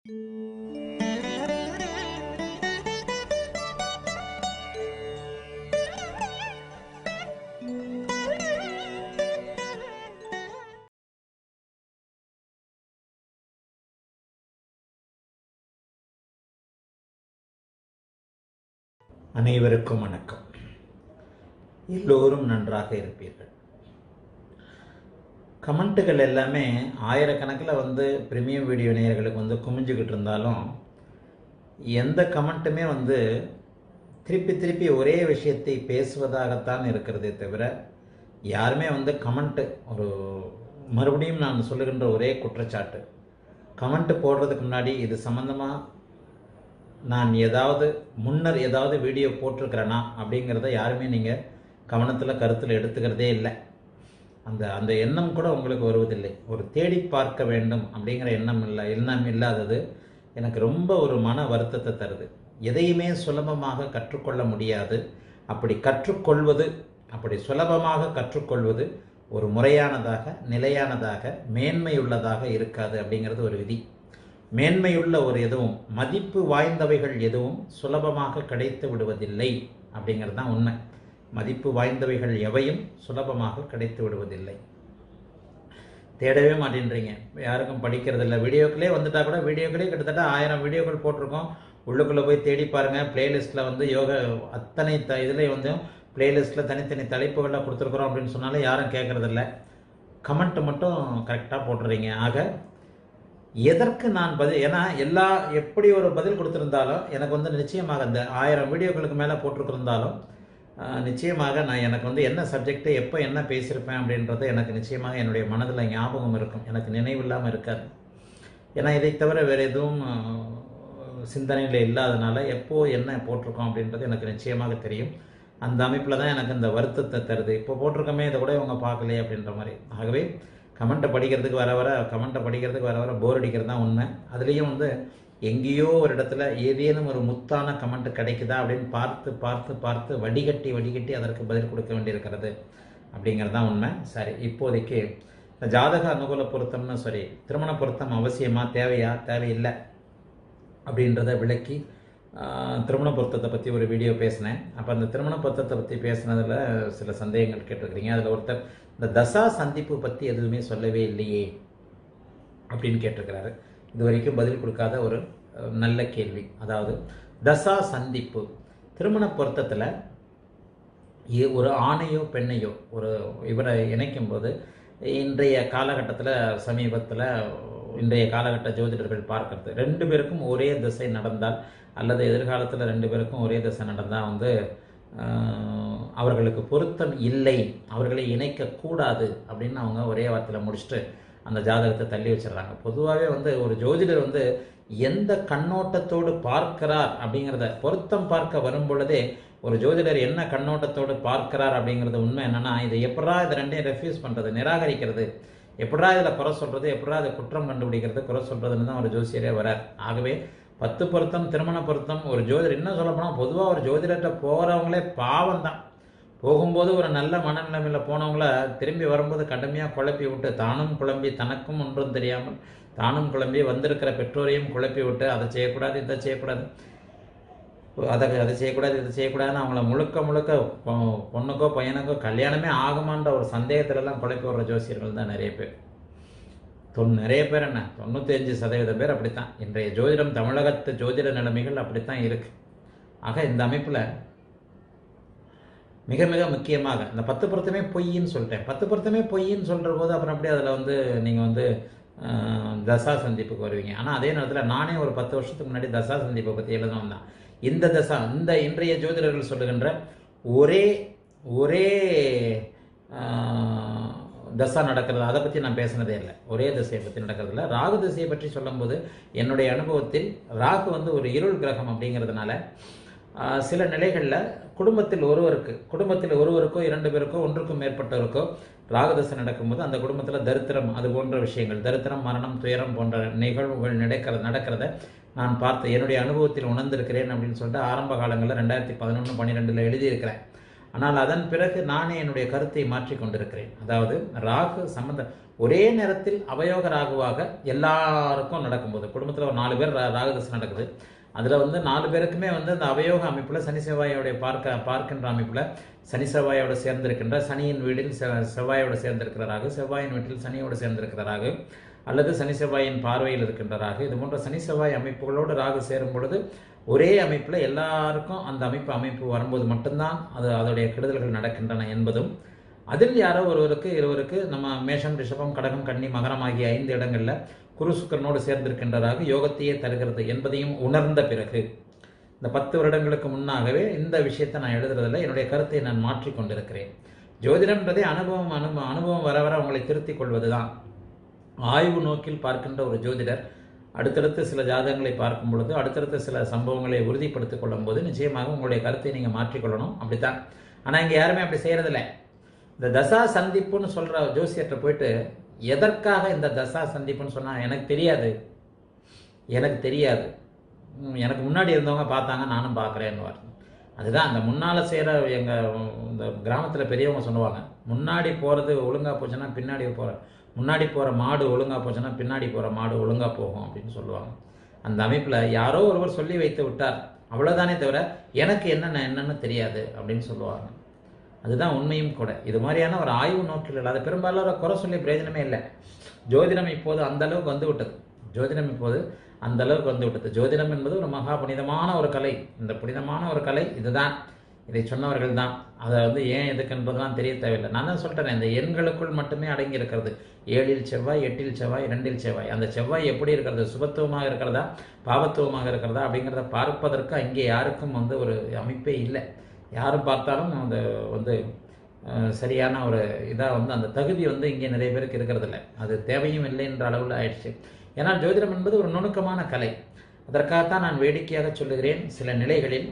அனைவருக்கும் வணக்கம் எல்லோரும் நன்றாக இருப்பீர்கள் கமெண்ட்டுகள் எல்லாமே ஆயிரக்கணக்கில் வந்து ப்ரீமியம் வீடியோ நேயர்களுக்கு வந்து குமிஞ்சுக்கிட்டு இருந்தாலும் எந்த கமெண்ட்டுமே வந்து திருப்பி திருப்பி ஒரே விஷயத்தை பேசுவதாகத்தான் இருக்கிறதே தவிர யாருமே வந்து கமெண்ட்டு ஒரு மறுபடியும் நான் சொல்லுகின்ற ஒரே குற்றச்சாட்டு கமெண்ட்டு போடுறதுக்கு முன்னாடி இது சம்மந்தமாக நான் ஏதாவது முன்னர் ஏதாவது வீடியோ போட்டிருக்கிறேனா அப்படிங்கிறத யாருமே நீங்கள் கவனத்தில் கருத்தில் எடுத்துக்கிறதே இல்லை அந்த அந்த எண்ணம் கூட உங்களுக்கு வருவதில்லை ஒரு தேடி பார்க்க வேண்டும் அப்படிங்கிற எண்ணம் இல்லை எண்ணம் இல்லாதது எனக்கு ரொம்ப ஒரு மன வருத்தத்தை தருது எதையுமே சுலபமாக கற்றுக்கொள்ள முடியாது அப்படி கற்றுக்கொள்வது அப்படி சுலபமாக கற்றுக்கொள்வது ஒரு முறையானதாக நிலையானதாக மேன்மையுள்ளதாக இருக்காது அப்படிங்கிறது ஒரு விதி மேன்மையுள்ள ஒரு எதுவும் மதிப்பு வாய்ந்தவைகள் எதுவும் சுலபமாக கிடைத்து விடுவதில்லை அப்படிங்கிறது தான் உண்மை மதிப்பு வாய்ந்தவைகள் எவையும் சுலபமாக கிடைத்து விடுவதில்லை தேடவே மாட்டேன்றீங்க யாருக்கும் படிக்கிறது இல்லை வீடியோக்களே வந்துட்டா கூட வீடியோக்களே கிட்டத்தட்ட ஆயிரம் வீடியோக்கள் போட்டிருக்கோம் உள்ளுக்குள்ளே போய் தேடி பாருங்கள் பிளேலிஸ்ட்டில் வந்து யோகா அத்தனை த இதுலேயும் வந்து பிளேலிஸ்ட்டில் தனித்தனி தலைப்புகளில் கொடுத்துருக்குறோம் அப்படின்னு சொன்னாலும் யாரும் கேட்குறதில்ல கமெண்ட் மட்டும் கரெக்டாக போட்டுறீங்க ஆக எதற்கு நான் பதில் ஏன்னா எல்லா எப்படி ஒரு பதில் கொடுத்துருந்தாலும் எனக்கு வந்து நிச்சயமாக இந்த ஆயிரம் வீடியோக்களுக்கு மேலே போட்டிருக்கிருந்தாலும் நிச்சயமாக நான் எனக்கு வந்து என்ன சப்ஜெக்ட்டு எப்போ என்ன பேசியிருப்பேன் அப்படின்றது எனக்கு நிச்சயமாக என்னுடைய மனதில் ஞாபகம் இருக்கும் எனக்கு நினைவில்லாமல் இருக்காது ஏன்னா இதை தவிர வேறு எதுவும் சிந்தனையில் இல்லாதனால எப்போ என்ன போட்டிருக்கோம் அப்படின்றது எனக்கு நிச்சயமாக தெரியும் அந்த அமைப்பில் தான் எனக்கு இந்த வருத்தத்தை தருது இப்போ போட்டிருக்கோமே இதை கூட இவங்க பார்க்கலையே அப்படின்ற மாதிரி ஆகவே கமெண்ட்டை படிக்கிறதுக்கு வர வர கமெண்ட்டை படிக்கிறதுக்கு வர வர போர் அடிக்கிறது தான் உண்மை அதுலேயும் வந்து எங்கேயோ ஒரு இடத்துல ஏதேனும் ஒரு முத்தான கமெண்ட் கிடைக்குதா அப்படின்னு பார்த்து பார்த்து பார்த்து வடிகட்டி வடிகட்டி அதற்கு பதில் கொடுக்க வேண்டியிருக்கிறது அப்படிங்கிறது தான் உண்மை சரி இப்போதைக்கு ஜாதக அனுகூல பொருத்தம்னு சரி திருமண பொருத்தம் அவசியமா தேவையா தேவையில்லை அப்படின்றத விளக்கி திருமண பொருத்தத்தை பற்றி ஒரு வீடியோ பேசினேன் அப்போ அந்த திருமண பொருத்தத்தை பற்றி பேசினதில் சில சந்தேகங்கள் கேட்டிருக்கிறீங்க அதில் ஒருத்தர் இந்த தசா சந்திப்பு பற்றி எதுவுமே சொல்லவே இல்லையே அப்படின்னு கேட்டிருக்கிறாரு இது வரைக்கும் பதில் கொடுக்காத ஒரு நல்ல கேள்வி அதாவது தசா சந்திப்பு திருமண பொருத்தத்தில் ஒரு ஆணையோ பெண்ணையோ ஒரு இவரை இணைக்கும் போது இன்றைய காலகட்டத்தில் சமீபத்தில் இன்றைய காலகட்ட ஜோதிடர்கள் பார்க்கறது ரெண்டு பேருக்கும் ஒரே திசை நடந்தால் அல்லது எதிர்காலத்தில் ரெண்டு பேருக்கும் ஒரே திசை நடந்தால் வந்து அவர்களுக்கு பொருத்தம் இல்லை அவர்களை இணைக்கக்கூடாது அப்படின்னு அவங்க ஒரே வார்த்தையில் முடிச்சுட்டு அந்த ஜாதகத்தை தள்ளி வச்சிடுறாங்க பொதுவாகவே வந்து ஒரு ஜோதிடர் வந்து எந்த கண்ணோட்டத்தோடு பார்க்கிறார் அப்படிங்கிறத பொருத்தம் பார்க்க வரும் பொழுதே ஒரு ஜோதிடர் என்ன கண்ணோட்டத்தோடு பார்க்கிறார் அப்படிங்கிறது உண்மை என்னன்னா இதை எப்படா இதை ரெண்டையும் ரெஃப்யூஸ் பண்ணுறது நிராகரிக்கிறது எப்படா இதில் குறை சொல்கிறது எப்படா அதை குற்றம் கண்டுபிடிக்கிறது குறை சொல்கிறதுன்னு தான் ஒரு ஜோசியரே வரார் ஆகவே பத்து பொருத்தம் திருமண பொருத்தம் ஒரு ஜோதிடர் என்ன சொல்ல போனால் பொதுவாக ஒரு ஜோதிடர்கிட்ட போகிறவங்களே பாவம் தான் போகும்போது ஒரு நல்ல மனநிலைமையில் போனவங்கள திரும்பி வரும்போது கடுமையாக குழப்பி விட்டு தானும் குழம்பி தனக்கும் ஒன்றும் தெரியாமல் தானும் குழம்பி வந்திருக்கிற பெற்றோரையும் குழப்பி விட்டு அதை செய்யக்கூடாது இதை செய்யக்கூடாது அதை அதை செய்யக்கூடாது இதை செய்யக்கூடாதுன்னு அவங்கள முழுக்க முழுக்க பொண்ணுக்கோ பையனுக்கோ கல்யாணமே ஆகுமான்ற ஒரு சந்தேகத்திலலாம் குழப்பி விடுற ஜோசியர்கள் தான் நிறைய பேர் தொன் நிறைய பேர் என்ன தொண்ணூற்றி அஞ்சு சதவீதம் பேர் அப்படித்தான் இன்றைய ஜோதிடம் தமிழகத்து ஜோதிட நிலைமைகள் அப்படித்தான் இருக்கு ஆக இந்த அமைப்பில் மிக மிக முக்கியமாக இந்த பத்து பொருத்தமே பொய்ன்னு சொல்லிட்டேன் பத்து பொருத்தமே பொய்ன்னு சொல்கிற போது அப்புறம் அப்படியே அதில் வந்து நீங்கள் வந்து தசா சந்திப்புக்கு வருவீங்க ஆனால் அதே நேரத்தில் நானே ஒரு பத்து வருஷத்துக்கு முன்னாடி தசா சந்திப்பை பற்றி எழுதணும் தான் இந்த தசா இந்த இன்றைய ஜோதிடர்கள் சொல்லுகின்ற ஒரே ஒரே தசா நடக்கிறது அதை பற்றி நான் பேசினதே இல்லை ஒரே திசையை பற்றி நடக்கிறதில்ல ராகு திசையை பற்றி சொல்லும்போது என்னுடைய அனுபவத்தில் ராகு வந்து ஒரு இருள் கிரகம் அப்படிங்கிறதுனால சில நிலைகளில் குடும்பத்தில் ஒருவருக்கு குடும்பத்தில் ஒருவருக்கோ இரண்டு பேருக்கோ ஒன்றுக்கும் மேற்பட்டவருக்கோ ராகதசை நடக்கும்போது அந்த குடும்பத்தில் தரித்திரம் அது போன்ற விஷயங்கள் தரித்திரம் மரணம் துயரம் போன்ற நிகழ்வுகள் நடக்கிற நடக்கிறத நான் பார்த்து என்னுடைய அனுபவத்தில் உணர்ந்திருக்கிறேன் அப்படின்னு சொல்லிட்டு ஆரம்ப காலங்களில் ரெண்டாயிரத்தி பதினொன்று பன்னிரெண்டில் எழுதியிருக்கிறேன் ஆனால் அதன் பிறகு நானே என்னுடைய கருத்தை மாற்றி கொண்டிருக்கிறேன் அதாவது ராகு சம்பந்த ஒரே நேரத்தில் அவயோக ராகுவாக எல்லாருக்கும் நடக்கும்போது குடும்பத்தில் ஒரு நாலு பேர் ரா- ராகுதசை நடக்குது அதில் வந்து நாலு பேருக்குமே வந்து அந்த அவயோக அமைப்பில் சனி செவ்வாயோடைய பார்க்க பார்க்கின்ற அமைப்பில் சனி செவ்வாயோட சேர்ந்திருக்கின்ற சனியின் வீட்டில் செ- செவ்வாயோட சேர்ந்திருக்கிற ராகு செவ்வாயின் வீட்டில் சனியோடு சேர்ந்திருக்கிற ராகு அல்லது சனி செவ்வாயின் பார்வையில் இருக்கின்ற ராகு இது போன்ற சனி செவ்வாய் அமைப்புகளோடு ராகு சேரும் பொழுது ஒரே அமைப்பில் எல்லாருக்கும் அந்த அமைப்பு அமைப்பு வரும்போது மட்டும்தான் அது அதோடைய கெடுதல்கள் நடக்கின்றன என்பதும் அதில் யாரோ ஒருவருக்கு இருவருக்கு நம்ம மேஷம் ரிஷபம் கடகம் கன்னி மகரம் ஆகிய ஐந்து இடங்களில் குரு சுக்கரனோடு சேர்ந்திருக்கின்றதாக யோகத்தையே தருகிறது என்பதையும் உணர்ந்த பிறகு இந்த பத்து வருடங்களுக்கு முன்னாகவே இந்த விஷயத்தை நான் எழுதுறதில்ல என்னுடைய கருத்தை நான் மாற்றிக் கொண்டிருக்கிறேன் ஜோதிடம்ன்றதே அனுபவம் அனுபவம் அனுபவம் வர வர உங்களை திருத்திக் கொள்வதுதான் ஆய்வு நோக்கில் பார்க்கின்ற ஒரு ஜோதிடர் அடுத்தடுத்து சில ஜாதகங்களை பார்க்கும் பொழுது அடுத்தடுத்து சில சம்பவங்களை உறுதிப்படுத்திக் கொள்ளும் போது நிச்சயமாக உங்களுடைய கருத்தை நீங்கள் மாற்றிக்கொள்ளணும் அப்படித்தான் ஆனால் இங்கே யாருமே அப்படி செய்யறதில்ல இந்த தசா சந்திப்புன்னு சொல்ற ஜோசியர்கிட்ட போயிட்டு எதற்காக இந்த தசா சந்திப்புன்னு சொன்னா எனக்கு தெரியாது எனக்கு தெரியாது ம், எனக்கு முன்னாடி இருந்தவங்க பார்த்தாங்க நானும் பார்க்குறேன்னுவார் அதுதான் அந்த முன்னால் செய்கிற எங்கள் இந்த கிராமத்தில் பெரியவங்க சொல்லுவாங்க முன்னாடி போகிறது ஒழுங்காக போச்சுன்னா பின்னாடி போகிற முன்னாடி போகிற மாடு ஒழுங்காக போச்சுன்னா பின்னாடி போகிற மாடு ஒழுங்காக போகும் அப்படின்னு சொல்லுவாங்க அந்த அமைப்பில் யாரோ ஒருவர் சொல்லி வைத்து விட்டார் அவ்வளோதானே தவிர எனக்கு என்னென்ன என்னன்னு தெரியாது அப்படின்னு சொல்லுவாங்க அதுதான் உண்மையும் கூட இது மாதிரியான ஒரு ஆய்வு நோக்கில் இல்லாத பெரும்பாலும் குறை சொல்லி பிரயோஜனமே இல்லை ஜோதிடம் இப்போது அந்த அளவுக்கு வந்து விட்டது ஜோதிடம் இப்போது அந்த அளவுக்கு வந்து விட்டது ஜோதிடம் என்பது ஒரு மகா புனிதமான ஒரு கலை இந்த புனிதமான ஒரு கலை இதுதான் இதை சொன்னவர்கள் தான் அதை வந்து ஏன் எதுக்கு என்பதெல்லாம் தெரிய தேவையில்லை நான் தான் சொல்லிட்டேன் இந்த எண்களுக்குள் மட்டுமே அடங்கி இருக்கிறது ஏழில் செவ்வாய் எட்டில் செவ்வாய் ரெண்டில் செவ்வாய் அந்த செவ்வாய் எப்படி இருக்கிறது சுபத்துவமாக இருக்கிறதா பாபத்துவமாக இருக்கிறதா அப்படிங்கிறத பார்ப்பதற்கு அங்கே யாருக்கும் வந்து ஒரு அமைப்பே இல்லை யாரும் பார்த்தாலும் அந்த வந்து அஹ், சரியான ஒரு இதாக வந்து அந்த தகுதி வந்து இங்கே நிறைய பேருக்கு இருக்கிறது இல்லை அது தேவையும் இல்லை என்ற அளவில் ஆயிடுச்சு ஏன்னா ஜோதிடம் என்பது ஒரு நுணுக்கமான கலை அதற்காகத்தான் நான் வேடிக்கையாக சொல்லுகிறேன் சில நிலைகளில்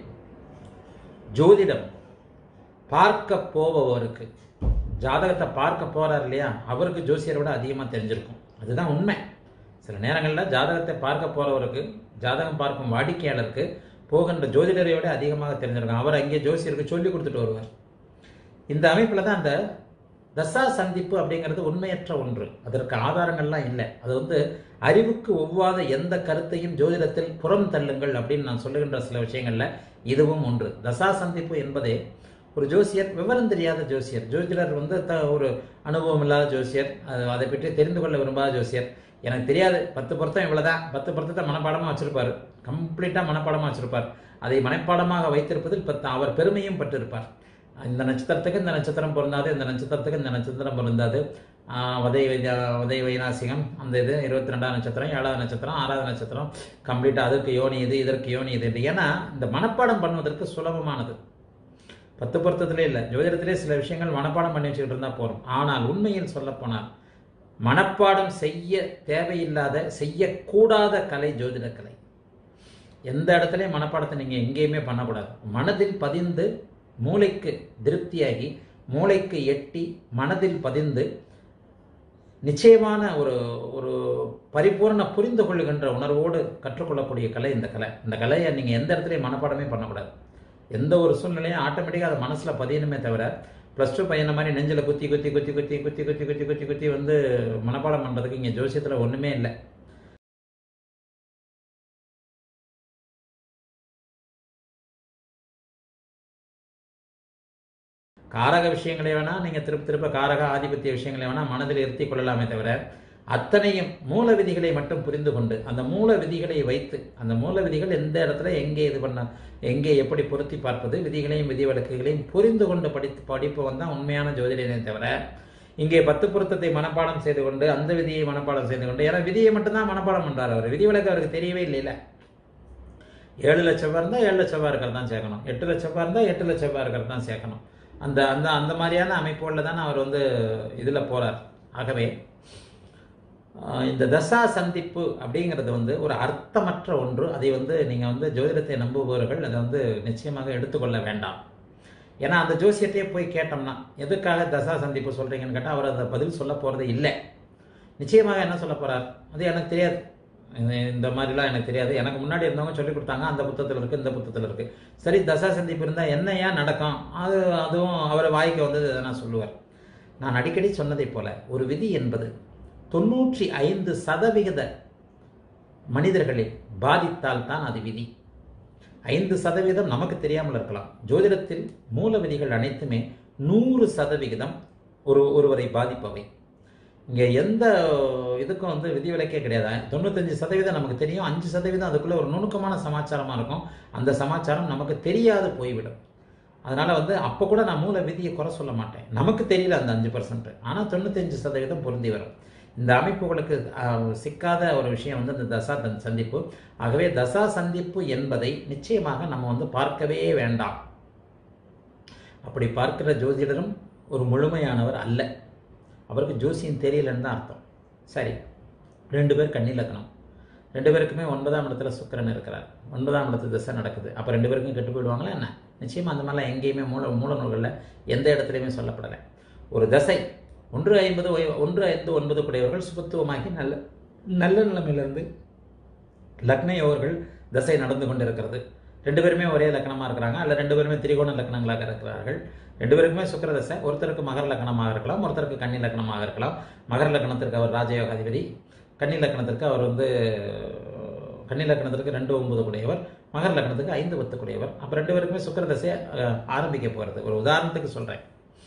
ஜோதிடம் பார்க்க போபவருக்கு ஜாதகத்தை பார்க்க போறார் இல்லையா அவருக்கு ஜோசியரை விட அதிகமாக தெரிஞ்சிருக்கும் அதுதான் உண்மை சில நேரங்களில் ஜாதகத்தை பார்க்க போறவருக்கு ஜாதகம் பார்க்கும் வாடிக்கையாளருக்கு போகின்ற ஜோதிடரை விட அதிகமாக தெரிஞ்சிருக்கும் அவர் அங்கே ஜோசியருக்கு சொல்லி கொடுத்துட்டு வருவார் இந்த அமைப்பில் தான் அந்த தசா சந்திப்பு அப்படிங்கிறது உண்மையற்ற ஒன்று அதற்கு ஆதாரங்கள்லாம் இல்லை அது வந்து அறிவுக்கு ஒவ்வாத எந்த கருத்தையும் ஜோதிடத்தில் புறம் தள்ளுங்கள் அப்படின்னு நான் சொல்லுகின்ற சில விஷயங்கள்ல இதுவும் ஒன்று தசா சந்திப்பு என்பதே ஒரு ஜோசியர் விவரம் தெரியாத ஜோசியர் ஜோதிடர் வந்து த ஒரு அனுபவம் இல்லாத ஜோசியர் அது அதை பற்றி தெரிந்து கொள்ள விரும்பாத ஜோசியர் எனக்கு தெரியாது பத்து பொருத்தம் இவ்வளவுதான் பத்து பொருத்தத்தை மனப்பாடமாக வச்சிருப்பார் கம்ப்ளீட்டாக மனப்பாடமாக வச்சிருப்பார் அதை மனப்பாடமாக வைத்திருப்பதில் பத்து அவர் பெருமையும் பட்டிருப்பார் இந்த நட்சத்திரத்துக்கு இந்த நட்சத்திரம் பொருந்தாது இந்த நட்சத்திரத்துக்கு இந்த நட்சத்திரம் பொருந்தாது ஆஹ் உதய வைத்தியா உதய வைநாசிகம் அந்த இது இருபத்தி ரெண்டாம் நட்சத்திரம் ஏழாவது நட்சத்திரம் ஆறாவது நட்சத்திரம் கம்ப்ளீட்டாக அதுக்கு யோனி இது இதற்கு யோனி இது இது ஏன்னா இந்த மனப்பாடம் பண்ணுவதற்கு சுலபமானது பத்து பொருத்தத்திலே இல்லை ஜோதிடத்திலே சில விஷயங்கள் மனப்பாடம் பண்ணி வச்சுக்கிட்டு இருந்தால் போதும் ஆனால் உண்மையில் சொல்லப்போனால் மனப்பாடம் செய்ய தேவையில்லாத செய்யக்கூடாத கலை ஜோதிட கலை எந்த இடத்துலையும் மனப்பாடத்தை நீங்கள் எங்கேயுமே பண்ணக்கூடாது மனதில் பதிந்து மூளைக்கு திருப்தியாகி மூளைக்கு எட்டி மனதில் பதிந்து நிச்சயமான ஒரு ஒரு பரிபூர்ண புரிந்து கொள்ளுகின்ற உணர்வோடு கற்றுக்கொள்ளக்கூடிய கலை இந்த கலை இந்த கலையை நீங்கள் எந்த இடத்துலையும் மனப்பாடமே பண்ணக்கூடாது எந்த ஒரு சூழ்நிலையும் ஆட்டோமேட்டிக்காக அது மனசில் பதியணுமே தவிர ப்ளஸ் டூ பையனை மாதிரி நெஞ்சில் குத்தி குத்தி குத்தி குத்தி குத்தி குத்தி குத்தி குத்தி குத்தி வந்து மனப்பாடம் பண்ணுறதுக்கு இங்கே ஜோசியத்தில் ஒன்றுமே இல்லை காரக விஷயங்களை வேணா நீங்க திருப்ப திருப்ப காரக ஆதிபத்திய விஷயங்களை வேணா மனதில் இருத்தி கொள்ளலாமே தவிர அத்தனையும் மூல விதிகளை மட்டும் புரிந்து கொண்டு அந்த மூல விதிகளை வைத்து அந்த மூல விதிகள் எந்த இடத்துல எங்கே இது பண்ண எங்கே எப்படி பொருத்தி பார்ப்பது விதிகளையும் விதி வழக்குகளையும் புரிந்து கொண்டு படித்து படிப்பவன் தான் உண்மையான ஜோதிடனே தவிர இங்கே பத்து பொருத்தத்தை மனப்பாடம் செய்து கொண்டு அந்த விதியை மனப்பாடம் செய்து கொண்டு ஏன்னா விதியை மட்டும்தான் மனப்பாடம் பண்றாரு அவர் விதி விலக்கு அவருக்கு தெரியவே இல்லைல்ல ஏழு லட்சம் ரூபா இருந்தால் ஏழு லட்சம் ரூபா இருக்கிறது தான் சேர்க்கணும் எட்டு லட்சம் ரூபா இருந்தால் எட்டு லட்சம் ரூபா இருக்கிறது தான் சேர்க்கணும் அந்த அந்த அந்த மாதிரியான அமைப்புகளில் தானே அவர் வந்து இதில் போகிறார் ஆகவே ஆஹ் இந்த தசா சந்திப்பு அப்படிங்கிறது வந்து ஒரு அர்த்தமற்ற ஒன்று அதை வந்து நீங்கள் வந்து ஜோதிடத்தை நம்புபவர்கள் அதை வந்து நிச்சயமாக எடுத்துக்கொள்ள வேண்டாம் ஏன்னா அந்த ஜோசியத்தையே போய் கேட்டோம்னா எதுக்காக தசா சந்திப்பு சொல்கிறீங்கன்னு கேட்டால் அவர் அந்த பதில் சொல்ல போகிறது இல்லை நிச்சயமாக என்ன சொல்ல போகிறார் அது எனக்கு தெரியாது இந்த- இந்த மாதிரிலாம் எனக்கு தெரியாது எனக்கு முன்னாடி இருந்தவங்க சொல்லி கொடுத்தாங்க அந்த புத்தகத்தில் இருக்குது இந்த புத்தகத்தில் இருக்குது சரி தசா சந்திப்பு இருந்தால் என்ன ஏன் நடக்கும் அது அதுவும் அவர் வாய்க்கு வந்தது நான் சொல்லுவார் நான் அடிக்கடி சொன்னதைப் போல ஒரு விதி என்பது தொண்ணூற்றி ஐந்து சதவிகித மனிதர்களை பாதித்தால் தான் அது விதி ஐந்து சதவீதம் நமக்கு தெரியாமல் இருக்கலாம் ஜோதிடத்தில் மூல விதிகள் அனைத்துமே நூறு சதவிகிதம் ஒரு ஒருவரை பாதிப்பவை இங்கே எந்த இதுக்கும் வந்து விதிவிலக்கே கிடையாது தொண்ணூத்தஞ்சு சதவீதம் நமக்கு தெரியும் அஞ்சு சதவீதம் அதுக்குள்ளே ஒரு நுணுக்கமான சமாச்சாரமாக இருக்கும் அந்த சமாச்சாரம் நமக்கு தெரியாது போய்விடும் அதனால் வந்து அப்போ கூட நான் மூல விதியை குறை சொல்ல மாட்டேன் நமக்கு தெரியல அந்த அஞ்சு பர்சன்ட் ஆனால் தொண்ணூத்தஞ்சு சதவீதம் பொருந்தி வரும் இந்த அமைப்புகளுக்கு அஹ், சிக்காத ஒரு விஷயம் வந்து இந்த தசா தன் சந்திப்பு ஆகவே தசா சந்திப்பு என்பதை நிச்சயமாக நம்ம வந்து பார்க்கவே வேண்டாம் அப்படி பார்க்கிற ஜோதிடரும் ஒரு முழுமையானவர் அல்ல அவருக்கு ஜோசியம் தெரியலன்னு தான் அர்த்தம் சரி ரெண்டு பேர் கண்ணிலக்கணம் ரெண்டு பேருக்குமே ஒன்பதாம் இடத்துல சுக்கிரன் இருக்கிறார் ஒன்பதாம் இடத்து திசை நடக்குது அப்போ ரெண்டு பேருக்கும் கெட்டு போயிடுவாங்களா என்ன நிச்சயமாக அந்த மாதிரிலாம் எங்கேயுமே மூல மூல நூல்களில் எந்த இடத்துலையுமே சொல்லப்படலை ஒரு தசை ஒன்று ஐம்பது ஒய்- ஒன்று ஐந்து ஒன்பது கூடியவர்கள் சுபத்துவமாகி நல்ல நல்ல நிலைமையிலிருந்து லக்ன யோகர்கள் தசை நடந்து கொண்டிருக்கிறது ரெண்டு பேருமே ஒரே லக்னமாக இருக்கிறாங்க அல்ல ரெண்டு பேருமே திரிகோண லக்னங்களாக இருக்கிறார்கள் ரெண்டு பேருக்குமே சுக்கிர தசை ஒருத்தருக்கு மகர லக்னமாக இருக்கலாம் ஒருத்தருக்கு கன்னி லக்னமாக இருக்கலாம் மகர லக்னத்திற்கு அவர் ராஜயோகாதிபதி கன்னி லக்னத்திற்கு அவர் வந்து கன்னி லக்னத்திற்கு ரெண்டு ஒன்பது கூடியவர் மகர லக்னத்துக்கு ஐந்து பத்து கூடியவர் அப்போ ரெண்டு பேருக்குமே சுக்கிர தசை அஹ், ஆரம்பிக்க போகிறது ஒரு உதாரணத்துக்கு சொல்கிறேன்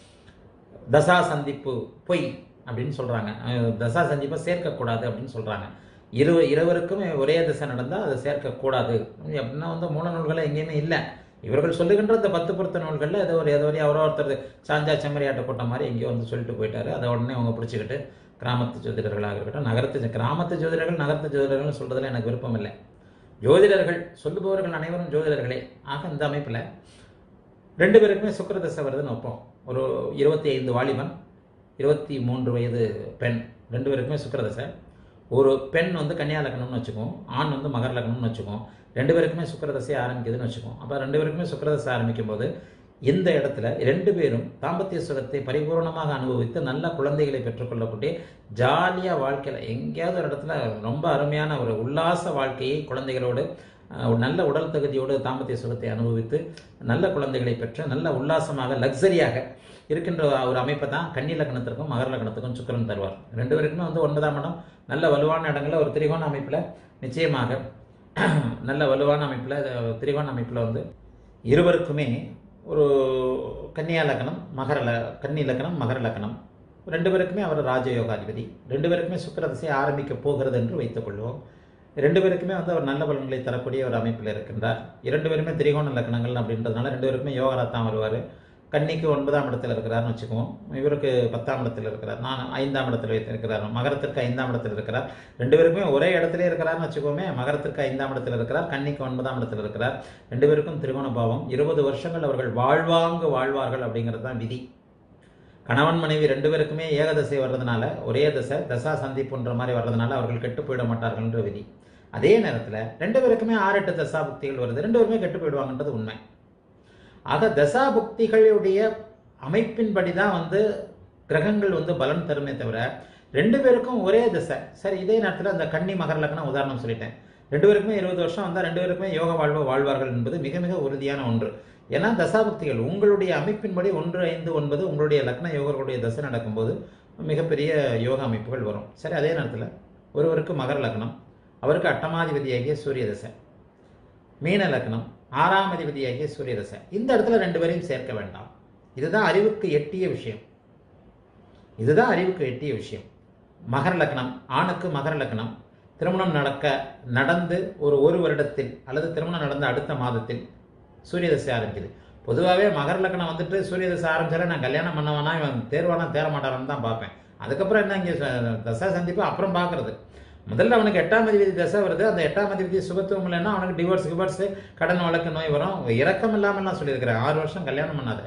தசா சந்திப்பு பொய் அப்படின்னு சொல்றாங்க அஹ் தசா சந்திப்பை சேர்க்கக்கூடாது அப்படின்னு சொல்றாங்க இரு இருவருக்கும் ஒரே திசை நடந்தால் அதை சேர்க்கக்கூடாது அப்படின்னா வந்து மூல நூல்கள் எங்கேயுமே இல்லை இவர்கள் சொல்லுகின்ற இந்த பத்து பொருத்த நூல்களில் ஏதோ ஒரு ஏதோ ஒரு யாரோ ஒருத்தர் சாஞ்சா செம்மறியாட்ட கூட்டம் மாதிரி எங்கேயோ வந்து சொல்லிட்டு போயிட்டாரு அதை உடனே அவங்க பிடிச்சிக்கிட்டு கிராமத்து ஜோதிடர்களாக இருக்கட்டும் நகரத்து கிராமத்து ஜோதிடர்கள் நகரத்து ஜோதிடர்கள் சொல்றதுல எனக்கு விருப்பம் இல்லை ஜோதிடர்கள் சொல்லுபவர்கள் அனைவரும் ஜோதிடர்களே ஆக இந்த அமைப்பில் ரெண்டு பேருக்குமே சுக்கிர தசை வருதுன்னு வைப்போம் ஒரு இருபத்தி ஐந்து வாலிபன் இருபத்தி மூன்று வயது பெண் ரெண்டு பேருக்குமே சுக்கிர தசை ஒரு பெண் வந்து கன்னியா லக்னம்னு வச்சுக்குவோம் ஆண் வந்து மகர லக்னம்னு வச்சுக்குவோம் ரெண்டு பேருக்குமே சுக்கிர தசை ஆரம்பிக்குதுன்னு வச்சுக்குவோம் அப்போ ரெண்டு பேருக்குமே சுக்கிர தசை ஆரம்பிக்கும் போது இந்த இடத்துல ரெண்டு பேரும் தாம்பத்திய சுகத்தை பரிபூர்ணமாக அனுபவித்து நல்ல குழந்தைகளை பெற்றுக்கொள்ளக்கூடிய ஜாலியாக வாழ்க்கையில் எங்கேயாவது ஒரு இடத்துல ரொம்ப அருமையான ஒரு உல்லாச வாழ்க்கையை குழந்தைகளோடு அஹ், ஒரு நல்ல உடல் தகுதியோடு தாம்பத்திய சுகத்தை அனுபவித்து நல்ல குழந்தைகளை பெற்று நல்ல உல்லாசமாக லக்ஸரியாக இருக்கின்ற ஒரு அமைப்பை தான் கன்னி லக்னத்திற்கும் மகர லக்னத்துக்கும் சுக்கிரன் தருவார் ரெண்டு பேருக்குமே வந்து ஒன்பதாம் இடம் நல்ல வலுவான இடங்களில் ஒரு திரிகோண அமைப்பில் நிச்சயமாக நல்ல வலுவான அமைப்பில் திரிகோண அமைப்பில் வந்து இருவருக்குமே ஒரு கன்னியா லக்னம் மகர ல கன்னி லக்னம் மகர லக்னம் ரெண்டு பேருக்குமே அவர் ராஜயோகாதிபதி ரெண்டு பேருக்குமே சுக்கிர திசை ஆரம்பிக்க போகிறது என்று வைத்துக்கொள்வோம் ரெண்டு பேருக்குமே வந்து அவர் நல்ல பலன்களை தரக்கூடிய ஒரு அமைப்பில் இருக்கின்றார் இரண்டு பேருமே திரிகோண லக்னங்கள் அப்படின்றதுனால ரெண்டு பேருக்குமே யோகராத்தான் வருவார் கன்னிக்கு ஒன்பதாம் இடத்துல இருக்கிறார்னு வச்சுக்குவோம் இவருக்கு பத்தாம் இடத்துல இருக்கிறார் நான் ஐந்தாம் இடத்துல வைத்து இருக்கிறார் மகரத்திற்கு ஐந்தாம் இடத்துல இருக்கிறார் ரெண்டு பேருக்குமே ஒரே இடத்துல இருக்கிறார்னு வச்சுக்கோமே மகரத்திற்கு ஐந்தாம் இடத்துல இருக்கிறார் கன்னிக்கு ஒன்பதாம் இடத்துல இருக்கிறார் ரெண்டு பேருக்கும் திருமண பாவம் இருபது வருஷங்கள் அவர்கள் வாழ்வாங்கு வாழ்வார்கள் அப்படிங்கிறது தான் விதி கணவன் மனைவி ரெண்டு பேருக்குமே ஏகதசை வர்றதுனால ஒரே தசை தசா சந்திப்புன்ற மாதிரி வர்றதுனால அவர்கள் கெட்டு போயிட மாட்டார்கள்ன்ற விதி அதே நேரத்தில் ரெண்டு பேருக்குமே ஆறு எட்டு தசா புக்திகள் வருது ரெண்டு பேருமே கெட்டு போயிடுவாங்கன்றது உண்மை ஆக தசா புக்திகளுடைய அமைப்பின்படி தான் வந்து கிரகங்கள் வந்து பலன் தருமே தவிர ரெண்டு பேருக்கும் ஒரே திசை சரி இதே நேரத்தில் அந்த கன்னி மகர லக்னம் உதாரணம் சொல்லிட்டேன் ரெண்டு பேருக்குமே இருபது வருஷம் வந்தால் ரெண்டு பேருக்குமே யோக வாழ்வு வாழ்வார்கள் என்பது மிக மிக உறுதியான ஒன்று ஏன்னா தசாபக்திகள் உங்களுடைய அமைப்பின்படி ஒன்று ஐந்து ஒன்பது உங்களுடைய லக்ன யோகர்களுடைய தசை நடக்கும்போது மிகப்பெரிய யோக அமைப்புகள் வரும் சரி அதே நேரத்தில் ஒருவருக்கு மகர லக்னம் அவருக்கு அட்டமாதிபதியாகிய சூரிய தசை மீன லக்னம் ஆறாம் அதிபதியாகிய சூரிய தசை இந்த இடத்துல ரெண்டு பேரையும் சேர்க்க வேண்டாம் இதுதான் அறிவுக்கு எட்டிய விஷயம் இதுதான் அறிவுக்கு எட்டிய விஷயம் மகர லக்னம் ஆணுக்கு மகர லக்னம் திருமணம் நடக்க நடந்து ஒரு ஒரு வருடத்தில் அல்லது திருமணம் நடந்த அடுத்த மாதத்தில் சூரிய தசை ஆரம்பிக்குது பொதுவாகவே மகர லக்னம் வந்துட்டு சூரிய தசை ஆரம்பிச்சாலே நான் கல்யாணம் பண்ணவானா இவன் தேர்வானா தேர மாட்டாரான்னு தான் பார்ப்பேன் அதுக்கப்புறம் என்ன இங்கே தசா சந்திப்பு அப்புறம் பார்க்கறது முதல்ல அவனுக்கு எட்டாம் அதிபதி தசை வருது அந்த எட்டாம் அதிபதி சுபத்துவம் இல்லைன்னா அவனுக்கு டிவோர்ஸ் கிவோர்ஸ் கடன் வழக்கு நோய் வரும் இறக்கம் இல்லாமல்லாம் சொல்லியிருக்கிறேன் ஆறு வருஷம் கல்யாணம் பண்ணாத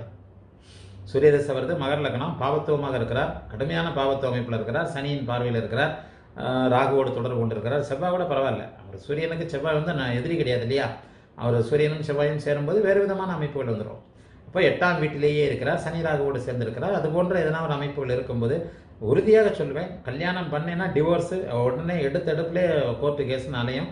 சூரிய தசை வருது மகர லக்னம் பாவத்துவமாக இருக்கிறார் கடுமையான பாவத்துவ அமைப்பில் இருக்கிறார் சனியின் பார்வையில் இருக்கிறார் ஆஹ் ராகுவோடு தொடர்பு கொண்டிருக்கிறார் செவ்வாய் கூட பரவாயில்ல அவர் சூரியனுக்கு செவ்வாய் வந்து நான் எதிரி கிடையாது இல்லையா அவர் சூரியனும் செவ்வாயும் சேரும்போது வேறு விதமான அமைப்புகள் வந்துடும் அப்போ எட்டாம் வீட்டிலேயே இருக்கிறார் சனி ராகுவோடு சேர்ந்திருக்கிறார் அது போன்ற எதனா ஒரு அமைப்புகள் இருக்கும்போது உறுதியாக சொல்லுவேன் கல்யாணம் பண்ணேன்னா டிவோர்ஸு உடனே எடுத்த எடுப்புலே கோர்ட்டு கேஸ்னாலையும்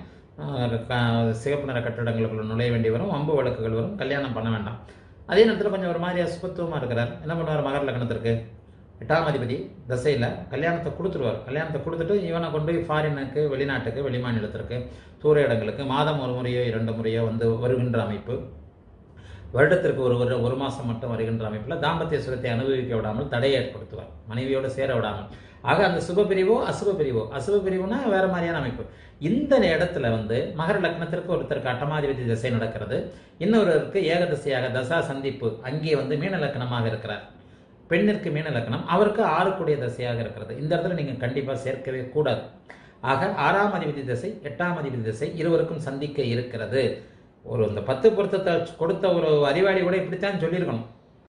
சிகப்பு நிற கட்டடங்களுக்குள்ள நுழைய வேண்டி வரும் வம்பு வழக்குகள் வரும் கல்யாணம் பண்ண வேண்டாம் அதே நேரத்தில் கொஞ்சம் ஒரு மாதிரி அசுபத்துவமாக இருக்கிறார் என்ன பண்ணுவார் மகர லக்னத்திற்கு எட்டாம் அதிபதி தசையில் கல்யாணத்தை கொடுத்துருவார் கல்யாணத்தை கொடுத்துட்டு இவனை கொண்டு போய் ஃபாரினுக்கு வெளிநாட்டுக்கு வெளிமாநிலத்திற்கு தூர இடங்களுக்கு மாதம் ஒரு முறையோ இரண்டு முறையோ வந்து வருகின்ற அமைப்பு வருடத்திற்கு ஒரு ஒரு ஒரு மாதம் மட்டும் வருகின்ற அமைப்பில் தாம்பத்திய சுகத்தை அனுபவிக்க விடாமல் தடையை ஏற்படுத்துவார் மனைவியோடு சேர விடாமல் ஆக அந்த சுப பிரிவோ அசுப பிரிவோ அசுப பிரிவுனா வேற மாதிரியான அமைப்பு இந்த இடத்துல வந்து மகர லக்னத்திற்கு ஒருத்தருக்கு அட்டமாதிபதி திசை நடக்கிறது இன்னொருவருக்கு ஏகதசையாக தசா சந்திப்பு அங்கே வந்து மீன லக்னமாக இருக்கிறார் பெண்ணிற்கு மீன லக்னம் அவருக்கு ஆறுக்குடைய தசையாக இருக்கிறது இந்த இடத்துல நீங்கள் கண்டிப்பாக சேர்க்கவே கூடாது ஆக ஆறாம் அதிபதி திசை எட்டாம் அதிபதி திசை இருவருக்கும் சந்திக்க இருக்கிறது ஒரு இந்த பத்து பொருத்தத்தை கொடுத்த ஒரு அறிவாளி கூட இப்படித்தான் சொல்லியிருக்கணும்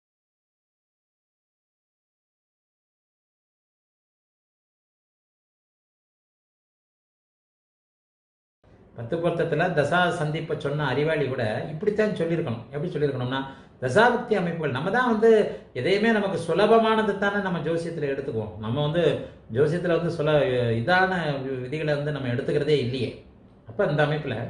பத்து பொருத்தத்தில் தசா சந்திப்பை சொன்ன அறிவாளி கூட இப்படித்தான் சொல்லியிருக்கணும் எப்படி சொல்லியிருக்கணும்னா தசாபக்தி அமைப்புகள் நம்ம தான் வந்து எதையுமே நமக்கு சுலபமானது தானே நம்ம ஜோசியத்தில் எடுத்துக்குவோம் நம்ம வந்து ஜோசியத்தில் வந்து சுல இதான விதிகளை வந்து நம்ம எடுத்துக்கிறதே இல்லையே அப்போ இந்த அமைப்பில்